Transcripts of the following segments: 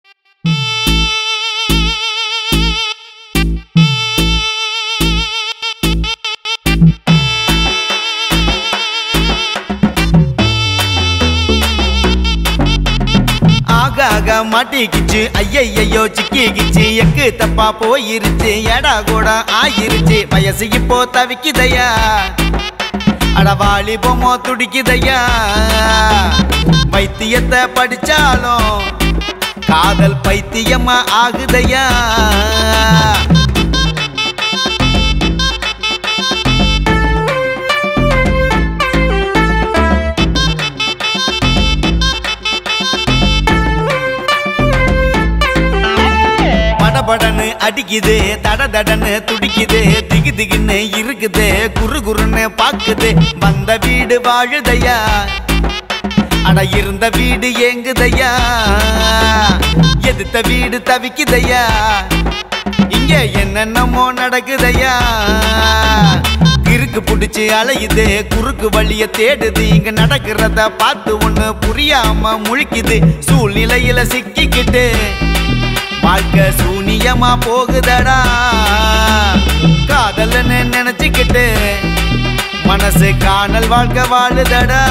ஆகாக மாட்டிக்கிச்சு ஐயையோ சிக்கிக்கிச்சு எக்கு தப்பா போயிருச்சு எடா கூட ஆயிருச்சு வயசு இப்போ தவிக்குதையா அடவாளி பொம்மோ துடிக்குதையா வைத்தியத்தை படிச்சாலும் காதல் பைத்தியமா ஆகுதையா படபடன்னு அடிக்குது தட தடன்னு துடிக்குது திகு திகுன்னு இருக்குது குறு குறுன்னு பாக்குது வந்த வீடு வாழுதையா அட இருந்த வீடு ஏங்குதையா எதிர்த்த வீடு தவிக்குதையா இங்க என்னென்னமோ நடக்குதையா கிறுக்கு புடிச்சு அலையுது குறுக்கு வழிய தேடுது இங்க நடக்கிறத பார்த்து ஒண்ணு புரியாம முழிக்குது சூழ்நிலையில சிக்கிக்கிட்டு வாழ்க்கை சூனியமா போகுதடா காதல்னு நினைச்சுக்கிட்டு மனசு காணல் வாழ்க்கை வாழுதடா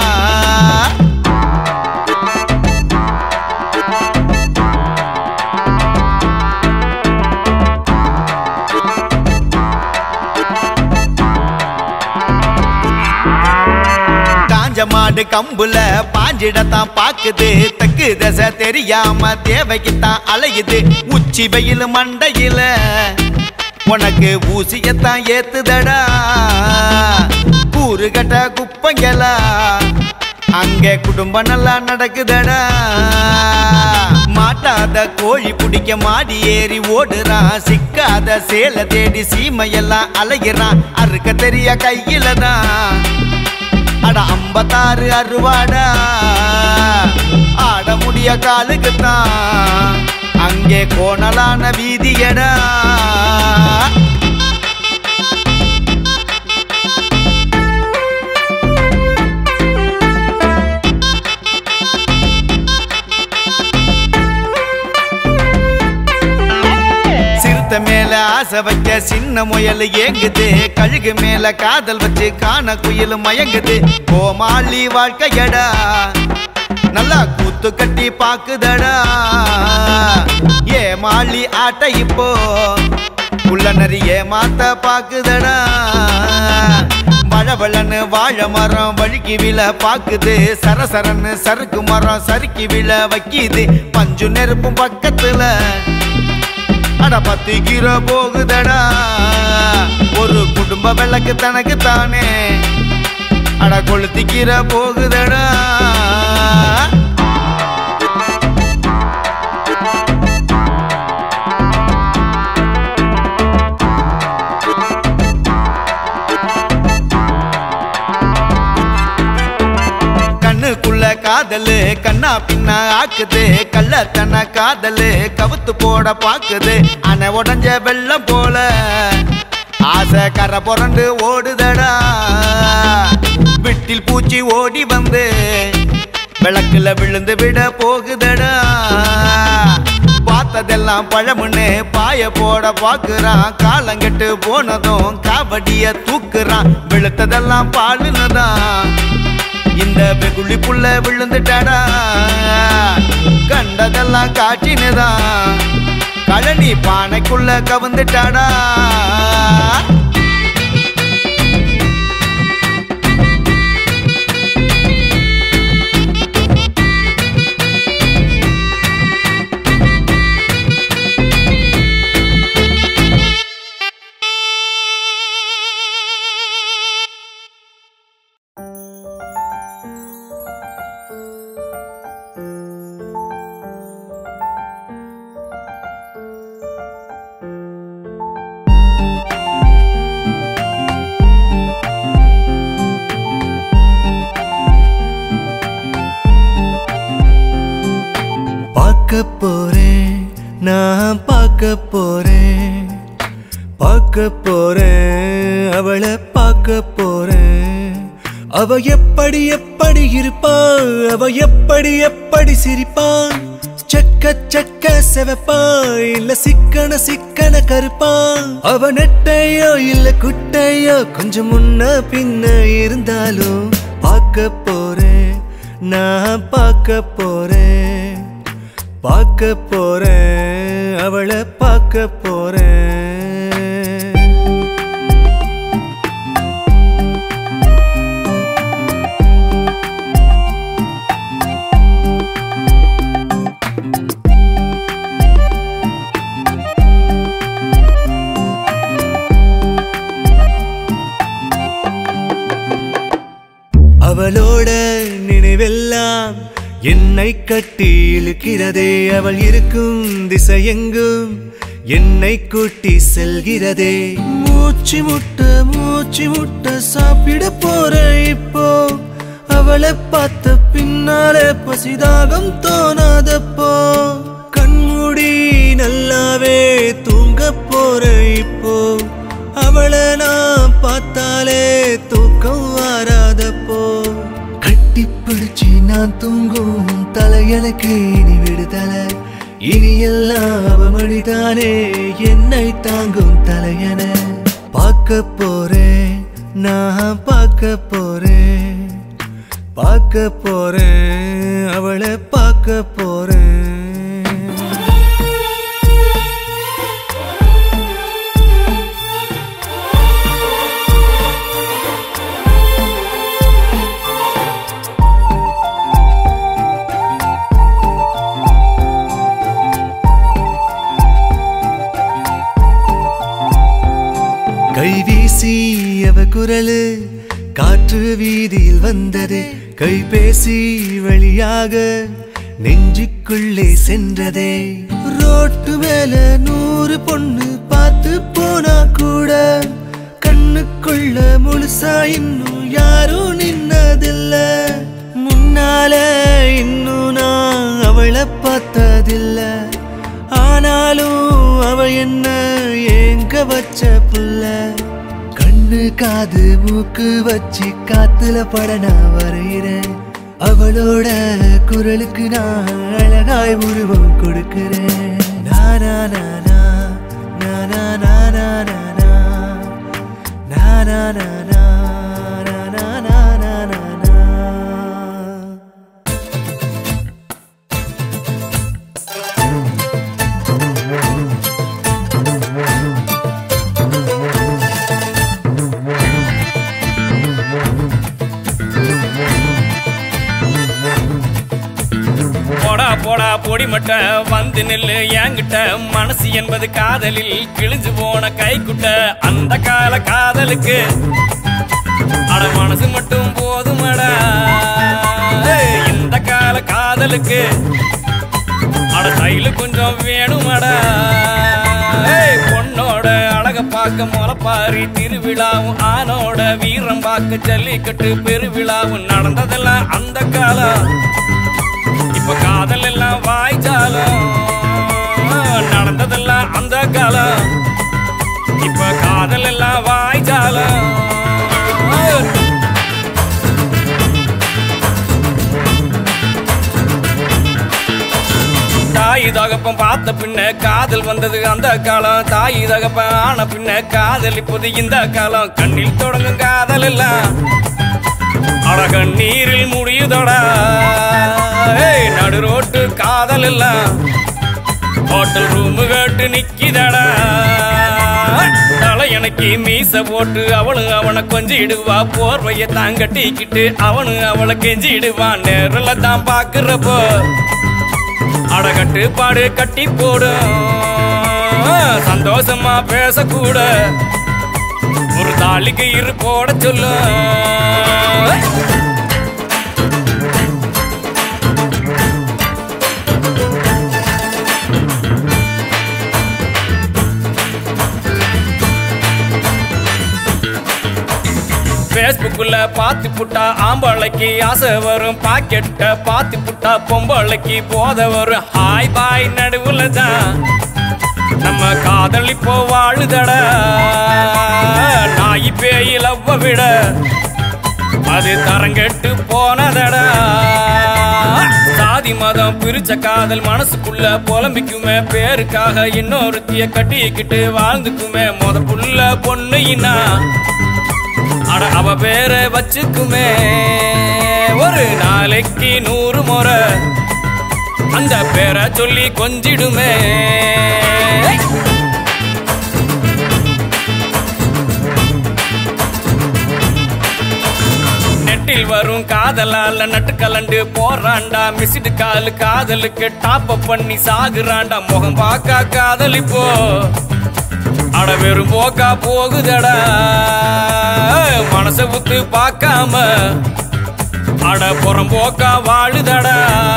காஞ்ச மாடு கம்புல பாஞ்சிடத்தான் பாக்குது தெக்கு தசை தெரியாம தேவைக்குத்தான் அலையுது உச்சி வெயில் மண்டையில உனக்கு ஊசியத்தான் ஏத்துதடா கூறு கட்ட குப்பைங்களா அங்கே குடும்பம் நல்லா நடக்குதடா மாட்டாத கோழி பிடிக்க மாடி ஏறி ஓடுறான் சிக்காத சேலை தேடி சீமையெல்லாம் அலைகிறான் அறுக்க தெரிய கையில தான் அட ஐம்பத்தாறு அருவாடா ஆட முடிய காலுக்குத்தான் அங்கே கோணலான வீதியடா சிறுத்தை மேல ஆசை வைக்க சின்ன முயல் ஏங்குது கழுகு மேல காதல் வச்சு காண குயில் மயங்குது கோமாளி வாழ்க்கையடா நல்லா கூத்து கட்டி பாக்குதடா ஏமாளி ஆட்ட இப்போ உள்ள நிறைய மாத்த பாக்குதடா வளவளன்னு வாழை மரம் வழுக்கி விழ பாக்குது சரசரன்னு சறுக்கு மரம் சறுக்கி விழ வைக்கிது பஞ்சு நெருப்பும் பக்கத்துல அட பத்து கிலோ போகுதடா ஒரு குடும்ப விளக்கு தனக்கு தானே அட கொளுத்திக்கிற போகுதடா கண்ணுக்குள்ள காதலு கண்ணா பின்னா ஆக்குது கள்ளத்தன காதலு கவுத்து போட பாக்குது அணை உடஞ்ச வெள்ளம் போல ஆசை கரை புரண்டு ஓடுதடா விட்டில் பூச்சி ஓடி வந்து விளக்குல விழுந்து விட போகுதடா பார்த்ததெல்லாம் பழமுன்னு பாய போட பாக்குறான் காலங்கெட்டு போனதும் காவடிய தூக்குறான் வெளுத்ததெல்லாம் பாலுனதான் இந்த வெகுளி புள்ள விழுந்துட்டாடா கண்டதெல்லாம் காட்சினுதான் கழனி பானைக்குள்ள கவுந்துட்டாடா பார்க்க போறேன் நான் பார்க்க போறேன் பார்க்க போறேன் அவளை பார்க்க போறேன் அவ எப்படி எப்படி இருப்பான் அவ எப்படி எப்படி சிரிப்பான் செக்க செக்க செவப்பா இல்ல சிக்கன சிக்கன கருப்பா அவ நெட்டையோ இல்ல குட்டையோ கொஞ்சம் முன்ன பின்ன இருந்தாலும் பார்க்க போறேன் நான் பார்க்க போறேன் பார்க்க போறேன் அவளை பார்க்க போறேன் அவளோட நினைவெல்லாம் என்னை கட்டி இழுக்கிறதே அவள் இருக்கும் திசையெங்கும் என்னை கூட்டி செல்கிறதே மூச்சு முட்ட மூச்சு முட்ட சாப்பிட போற இப்போ அவளை பார்த்த பின்னாலே பசிதாகம் தோணாதப்போ கண்மூடி நல்லாவே தூங்க போற இப்போ அவளை நான் பார்த்தாலே தூக்கம் வராதப்போ கட்டி பிடிச்சி நான் தூங்கும் தலையனுக்கு இனி விடுதலை இனி எல்லாம் அவ மடிதானே என்னை தாங்கும் தலையன பார்க்க போறேன் நான் பார்க்க போறேன் பார்க்க போறேன் அவளை பார்க்க போறேன் கைவீசி அவ குரலு காற்று வீதியில் வந்தது கைபேசி வழியாக நெஞ்சுக்குள்ளே சென்றதே ரோட்டு மேல நூறு பொண்ணு பார்த்து போனா கூட கண்ணுக்குள்ள முழுசா இன்னும் யாரும் நின்னதில்ல முன்னால இன்னும் நான் அவளை பார்த்ததில்ல ஆனாலும் அவ என்ன ஏங்க வச்ச புள்ள கண்ணு காது மூக்கு வச்சு காத்துல பட நான் வரைகிறேன் அவளோட குரலுக்கு நான் அழகாய் உருவம் கொடுக்கிறேன் நானா நானா நானா நானா நானா நானா நானா நானா நானா நானா போடா போடா பொடி மட்ட வந்து நெல்லு என்கிட்ட மனசு என்பது காதலில் கிழிஞ்சு போன கைக்குட்ட அந்த கால காதலுக்கு அட மனசு மட்டும் போதுமடா ஏய், இந்த கால காதலுக்கு அட தைலு கொஞ்சம் வேணுமடா ஏய், பொண்ணோட அழக பார்க்க முளப்பாரி திருவிழாவும் ஆனோட வீரம் பார்க்க ஜல்லிக்கட்டு பெருவிழாவும் நடந்ததெல்லாம் அந்த காலம் இப்ப காதல் எல்லாம் வாய்ச்சாலும் நடந்ததெல்லாம் அந்த காலம் இப்ப காதல் எல்லாம் வாய்ச்சாலும் தாய் தகப்பன் பார்த்த பின்ன காதல் வந்தது அந்த காலம் தாய் தகப்பன் ஆன பின்ன காதல் இப்போது இந்த காலம் கண்ணில் தொடங்கும் காதல் எல்லாம் அழக நீரில் முடியுதடா ஏய், நடு ரோட்டு காதல் எல்லாம் ஹோட்டல் ரூம் கேட்டு நிக்கிதடா தலையணைக்கு மீச போட்டு அவளும் அவனை கொஞ்சிடுவா போர்வைய தான் கட்டிக்கிட்டு அவனும் அவளை கெஞ்சிடுவான் நேரில் தான் பாக்குறப்போ அடகட்டு பாடு கட்டி போடும் சந்தோஷமா பேசக்கூட ஒரு தாலிக்கு இரு போட சொல்லு பேஸ்புக்குள்ள பாத்தி புட்டா ஆம்பளைக்கு ஆசை வரும் பாக்கெட்ட பாத்தி புட்டா பொம்பளைக்கு போத வரும் ஹாய் பாய் நடுவுல தான் நம்ம காதல் இப்போ வாழுதடா நாய் பேயில் அவ்வ விட அது தரங்கெட்டு போனதடா ஜாதி மதம் பிரிச்ச காதல் மனசுக்குள்ள புலம்பிக்குமே பேருக்காக இன்னொருத்திய கட்டிக்கிட்டு வாழ்ந்துக்குமே முத புள்ள பொண்ணுயினா அட அவ பேரை வச்சுக்குமே ஒரு நாளைக்கு நூறு முறை அந்த பேரை சொல்லி கொஞ்சிடுமே நெட்டில் வரும் காதலால நட்டு கலண்டு போறான்டா மிசிடு காலு காதலுக்கு டாப் பண்ணி சாகுறான்டா முகம் பார்க்க காதலிப்போ அட வெறும் போக்கா போகுதடா மனசை விட்டு பார்க்காம அட புறம் போக்கா வாழுதடா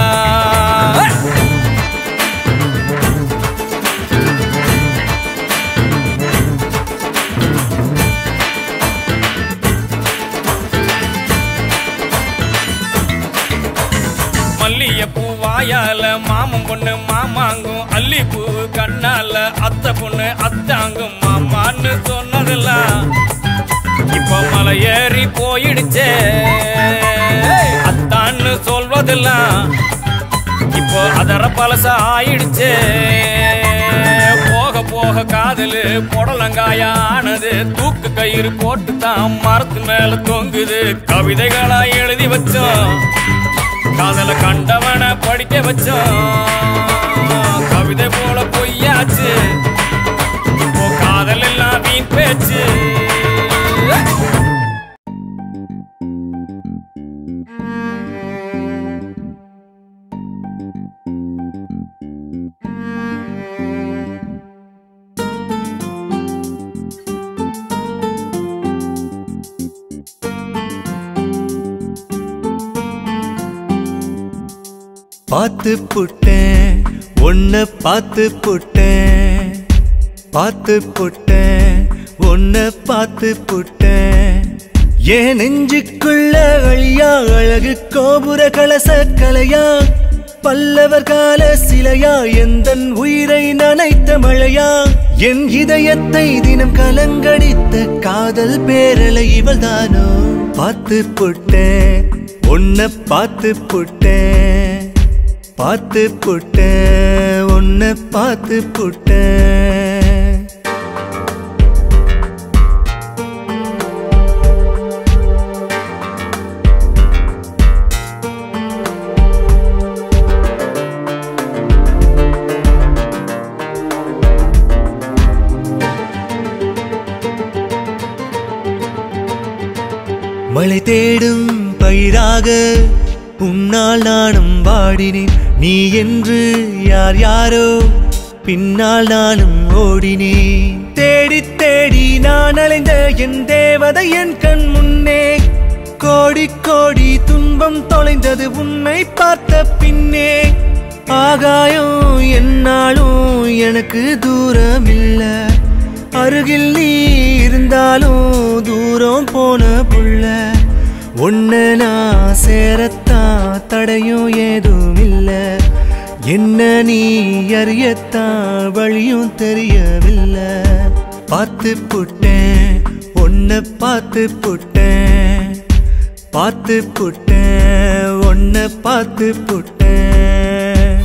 மல்லிகைப்பூ வாயால மாமன் பொண்ணு மாமாங்கும் அல்லிப்பூ கண்ணால அத்தை பொண்ணு அத்தாங்கும் மாமான்னு சொன்னதெல்லாம் இப்ப மலை ஏறி போயிடுச்சே அத்தான்னு சொல்வதெல்லாம் இப்போ அதர பழச ஆயிடுச்சே போக போக காதலு புடலங்காயா ஆனது தூக்கு கயிறு போட்டு தான் மரத்து மேல தொங்குது கவிதைகளா எழுதி வச்சோம் காதல கண்டவன படிக்க வச்சோம் கவிதை போல பொய்யாச்சு இப்போ காதல் எல்லாம் வீண் பேச்சு பார்த்து புட்டேன் ஒன்ன பார்த்து புட்டேன் பார்த்து புட்டேன் ஒன்ன பார்த்து புட்டேன் ஏன் நெஞ்சுக்குள்ள அழியா அழகு கோபுர கலச கலையா பல்லவர் கால சிலையா எந்தன் உயிரை நனைத்த மழையா என் இதயத்தை தினம் கலங்கடித்த காதல் பேரலை இவள்தானோ பார்த்து புட்டேன் உன்னை பார்த்து புட்டேன் பார்த்து புட்டேன் உன்னை பார்த்து புட்டேன் மழை தேடும் பயிராக உன்னால் நானும் வாடினேன் நீ என்று யார் யாரோ பின்னால் நானும் ஓடினேன் தேடி தேடி நான் அலைந்த என் தேவதை என் கண் முன்னே கோடி கோடி துன்பம் தொலைந்தது உன்னை பார்த்த பின்னே ஆகாயம் என்னாலும் எனக்கு தூரம் இல்லை அருகில் நீ இருந்தாலும் தூரம் போன புள்ள ஒன்ன நான் சேரத்தான் தடையும் ஏதும் இல்ல என்ன நீ அறியத்தான் வழியும் தெரியவில்லை பார்த்து புட்டேன் ஒன்ன பார்த்து புட்டேன் பார்த்து புட்டேன் ஒன்ன பார்த்து புட்டேன்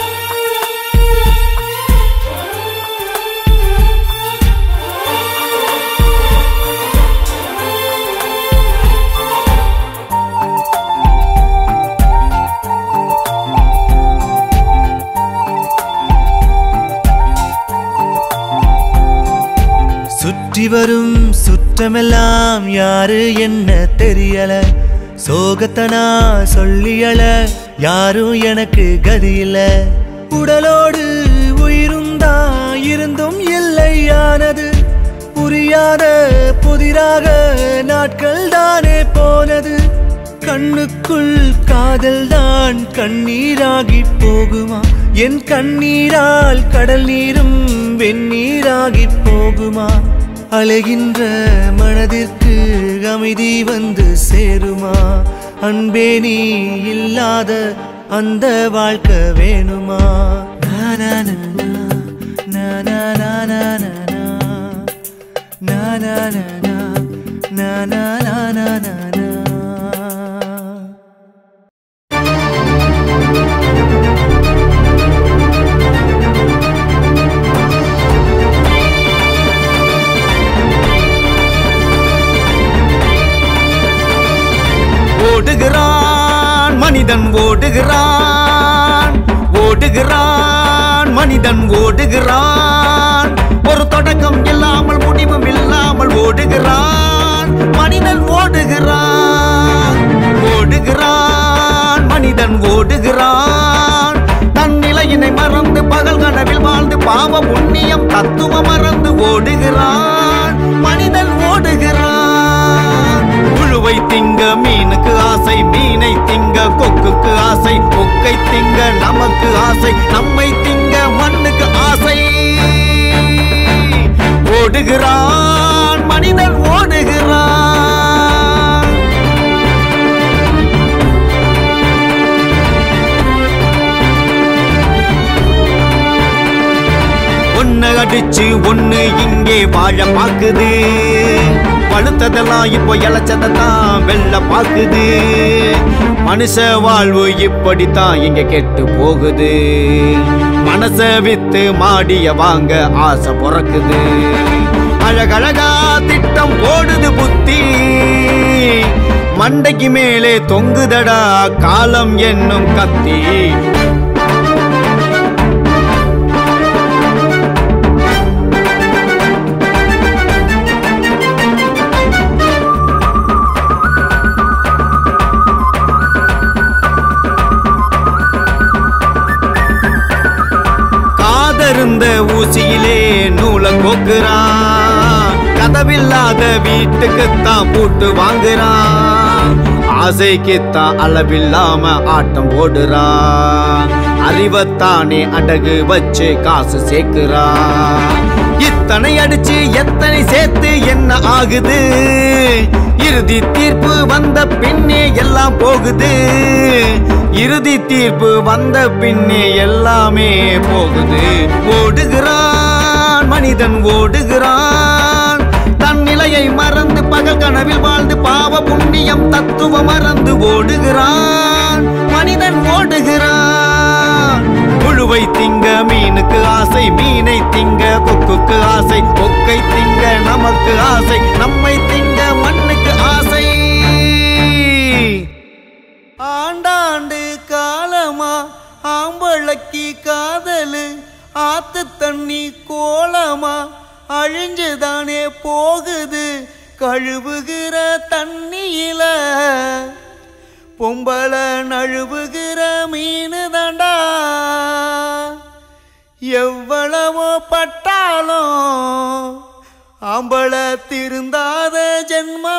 சுற்றி வரும் சுற்றமெல்லாம் யாரு என்ன தெரியல சோகத்தனா சொல்லியல யாரும் எனக்கு கதியில உடலோடு உயிரும் தான் இருந்தும் இல்லையானது புரியாத புதிராக நாட்கள் தானே போனது கண்ணுக்குள் காதல் தான் கண்ணீராகி போகுமா என் கண்ணீரால் கடல் நீரும் வெந்நீராகி போகுமா அலைகின்ற மனதிற்கு அமைதி வந்து சேருமா அன்பே நீ இல்லாத அந்த வாழ்க்கை வேணுமா நானானா, நானானா, நானானா, நானானா, நானானா, நானானா. மனிதன் ஓடுகிறான் ஒரு தொடக்கம் இல்லாமல் முடிவும் இல்லாமல் ஓடுகிறான் மனிதன் ஓடுகிறான் ஓடுகிறான் மனிதன் ஓடுகிறான் தன் நிலையினை மறந்து பகல் கனவில் வாழ்ந்து பாவ புண்ணியம் தத்துவம் மறந்து ஓடுகிறான் மனிதன் ஓடுகிறான் புழுவை திங்க மீனுக்கு ஆசை மீனை திங்க கொக்குக்கு ஆசை கொக்கை திங்க நமக்கு ஆசை நம்மை திங்க மண்ணுக்கு ஆசை ஓடுகிறான் மனிதன் ஓடுகிறான் ஒன்னு அடிச்சு ஒண்ணு இங்கே வாழ பாக்குது பழுத்ததெல்லாம் இப்போ இழைச்சதான் வெள்ள பாக்குது மனுஷ வாழ்வு இப்படித்தான் இங்க கெட்டு போகுது மனச வித்து மாடிய வாங்க ஆசை பிறக்குது அழகழகா திட்டம் ஓடுது புத்தி மண்டைக்கு மேலே தொங்குதடா காலம் என்னும் கத்தி காதருந்த ஊசியிலே நூலை கோக்குறான் கதவில்லாத வீட்டுக்குத்தான் பூட்டு வாங்குறான் ஆசைக்குத்தான் அளவில்லாம ஆட்டம் போடுறான் அறிவத்தானே அடகு வச்சு காசு சேர்க்கிறான் இத்தனை அடிச்சு எத்தனை சேர்த்து என்ன ஆகுது இறுதி தீர்ப்பு வந்த பின்னே எல்லாம் போகுது இறுதி தீர்ப்பு வந்த பின்னே எல்லாமே போகுது ஓடுகிறான் மனிதன் ஓடுகிறான் தன் நிலையை மறந்து பகல் கனவில் வாழ்ந்து பாவ புண்ணியம் தத்துவம் மறந்து ஓடுகிறான் மனிதன் ஓடுகிறான் புழுவை திங்க மீனுக்கு ஆசை மீனை திங்க கொக்குக்கு ஆசை கொக்கை திங்க நமக்கு ஆசை நம்மை திங்க மண்ணுக்கு ஆசை ஆண்டாண்டு காலமா ஆம்பளக்கி காதலு ஆத்து தண்ணி கோலமா அழிஞ்சுதானே போகுது கழுவுகிற தண்ணியில பொம்பள நழுவுகிற மீனு தாண்டா எவ்வளவோ பட்டாலும் ஆம்பள திருந்தாத ஜென்ம